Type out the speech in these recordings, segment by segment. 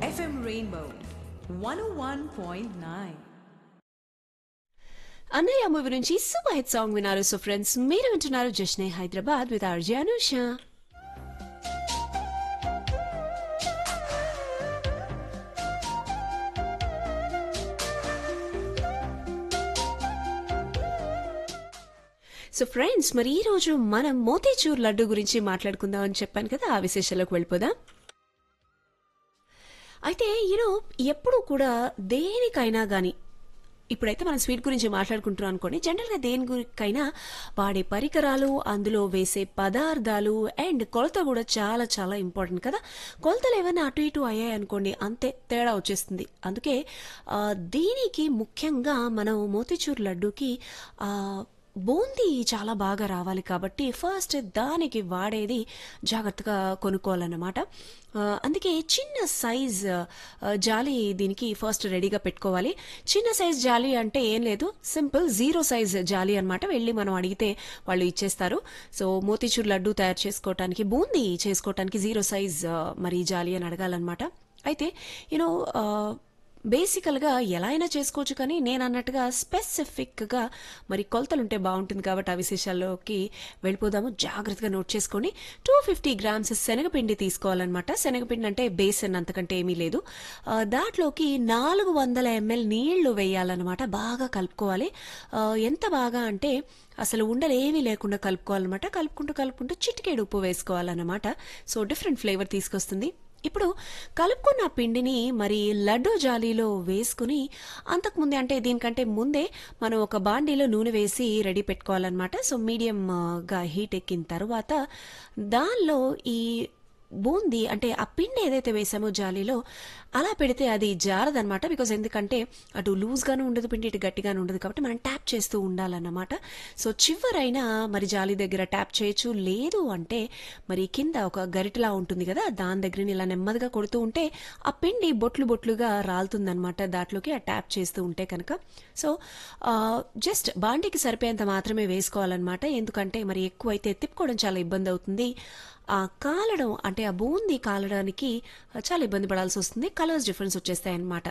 FM Rainbow 101.9. Annayya movie నుంచి super hit song విన్నారు so friends మీరు వింటున్నారు Jashne Hyderabad with RJ Anusha so friends మరి ఈ రోజు మనం మోతీచూర్ లడ్డు గురించి మాట్లాడుకుందాం అని చెప్పాను కదా ఆ విశేషాలకు వెళ్ళిపోదాం అయితే యూనో ఎప్పుడు కూడా దేనికైనా గాని ఇప్పుడైతే మనం స్వీట్ గురించి మాట్లాడుకుంటున్నాం అనుకోండి జనరల్గా దేని గురికైనా వాడే పరికరాలు అందులో వేసే పదార్థాలు అండ్ కొలత కూడా చాలా చాలా ఇంపార్టెంట్ కదా కొలతలు ఏమైనా అటు ఇటు అయ్యాయి అనుకోండి అంతే తేడా వచ్చేస్తుంది అందుకే ఆ, దీనికి ముఖ్యంగా మనం మోతిచూర్ లడ్డూకి ఆ, బూందీ చాలా బాగా రావాలి కాబట్టి ఫస్ట్ దానికి వాడేది జాగ్రత్తగా కొనుక్కోవాలన్నమాట ఆ, అందుకే చిన్న సైజ్ ఆ, జాలి దీనికి ఫస్ట్ రెడీగా పెట్టుకోవాలి చిన్న సైజ్ జాలి అంటే ఏం లేదు సింపుల్ జీరో సైజ్ జాలి అన్నమాట వెళ్ళి మనం అడిగితే వాళ్ళు ఇచ్చేస్తారు సో మోతీచూర్ లడ్డు తయారు చేసుకోవటానికి బూందీ చేసుకోవటానికి జీరో సైజ్ ఆ, మరి జాలి అని అడగాలన్నమాట అయితే యూనో బేసికల్గా ఎలా అయినా చేసుకోవచ్చు కానీ నేను అన్నట్టుగా స్పెసిఫిక్గా మరి కొలతలు ఉంటే బాగుంటుంది కాబట్టి ఆ విశేషాల్లోకి వెళ్ళిపోదాము జాగ్రత్తగా నోట్ చేసుకోండి టూ ఫిఫ్టీ గ్రామ్స్ శనగపిండి తీసుకోవాలన్నమాట శనగపిండి అంటే బేసన్ అంతకంటే ఏమీ లేదు ఆ, దాంట్లోకి నాలుగు వందల ఎంఎల్ నీళ్లు వేయాలన్నమాట బాగా కలుపుకోవాలి ఆ, ఎంత బాగా అంటే అసలు ఉండలు ఏమీ లేకుండా కలుపుకోవాలన్నమాట కలుపుకుంటూ కలుపుకుంటూ చిటికేడు ఉప్పు వేసుకోవాలన్నమాట సో డిఫరెంట్ ఫ్లేవర్ తీసుకొస్తుంది ఇప్పుడు కలుపుకున్న పిండిని మరి లడ్డూ జాలీలో వేసుకుని అంతకుముందే అంటే దీనికంటే ముందే మనం ఒక బాండీలో నూనె వేసి రెడీ పెట్టుకోవాలన్నమాట సో మీడియం ఆ, గా హీట్ ఎక్కిన తర్వాత దానిలో ఈ బూందీ అంటే ఆ పిండి ఏదైతే వేసామో జాలీలో అలా పెడితే అది జారదనమాట బికాజ్ ఎందుకంటే అటు లూజ్గాను ఉండదు పిండి ఇటు గట్టిగాను ఉండదు కాబట్టి మనం ట్యాప్ చేస్తూ ఉండాలన్నమాట సో చివరైనా మరి జాలి దగ్గర ట్యాప్ చేయొచ్చు లేదు అంటే మరి కింద ఒక గరిటలా ఉంటుంది కదా దాని దగ్గర ఇలా నెమ్మదిగా కొడుతూ ఉంటే ఆ పిండి బొట్లు బొట్లుగా రాలుతుందనమాట దాంట్లోకి ఆ ట్యాప్ చేస్తూ ఉంటే కనుక సో జస్ట్ బాండీకి సరిపోయేంత మాత్రమే వేసుకోవాలన్నమాట ఎందుకంటే మరి ఎక్కువైతే తిప్పుకోవడం చాలా ఇబ్బంది అవుతుంది ఆ కాలడం అంటే ఆ బూందీ కాలడానికి చాలా ఇబ్బంది పడాల్సి వస్తుంది కలర్స్ డిఫరెన్స్ వచ్చేస్తాయి అన్నమాట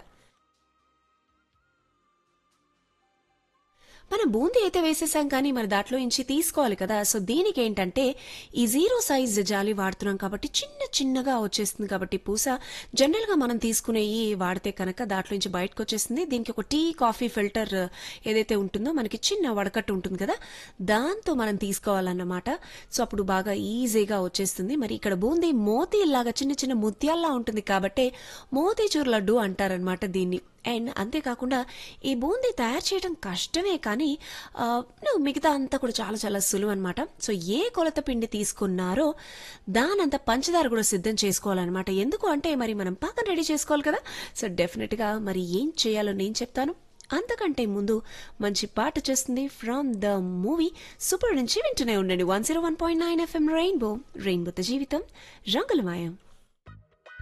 మనం బూందీ అయితే వేసేసాం కానీ మరి దాంట్లో నుంచి తీసుకోవాలి కదా సో దీనికి ఏంటంటే ఈ జీరో సైజ్ జాలి వాడుతున్నాం కాబట్టి చిన్న చిన్నగా వచ్చేస్తుంది కాబట్టి పూస జనరల్ గా మనం తీసుకునే ఈ వాడితే కనుక దాంట్లో నుంచి బయటకు వచ్చేస్తుంది దీనికి ఒక టీ కాఫీ ఫిల్టర్ ఏదైతే ఉంటుందో మనకి చిన్న వడకట్టు ఉంటుంది కదా దాంతో మనం తీసుకోవాలన్నమాట సో అప్పుడు బాగా ఈజీగా వచ్చేస్తుంది మరి ఇక్కడ బూందీ మోతీ లాగా చిన్న చిన్న ముత్యాల్లా ఉంటుంది కాబట్టి మోతీచూర్ లడ్డు అంటారనమాట దీన్ని అండ్ అంతేకాకుండా ఈ బూందీ తయారు చేయడం కష్టమే కానీ ఆ, నువ్వు మిగతా అంతా కూడా చాలా చాలా సులువు అనమాట సో ఏ కొలత పిండి తీసుకున్నారో దానంత పంచదార కూడా సిద్ధం చేసుకోవాలన్నమాట ఎందుకు అంటే మరి మనం పాకం రెడీ చేసుకోవాలి కదా సో డెఫినెట్గా మరి ఏం చేయాలో నేను చెప్తాను అంతకంటే ముందు మంచి పాట చేస్తుంది ఫ్రమ్ ద మూవీ సూపర్ నుంచి వింటూనే ఉండండి one zero one point nine FM Rainbow రెయిన్బోతో జీవితం రంగులమాయం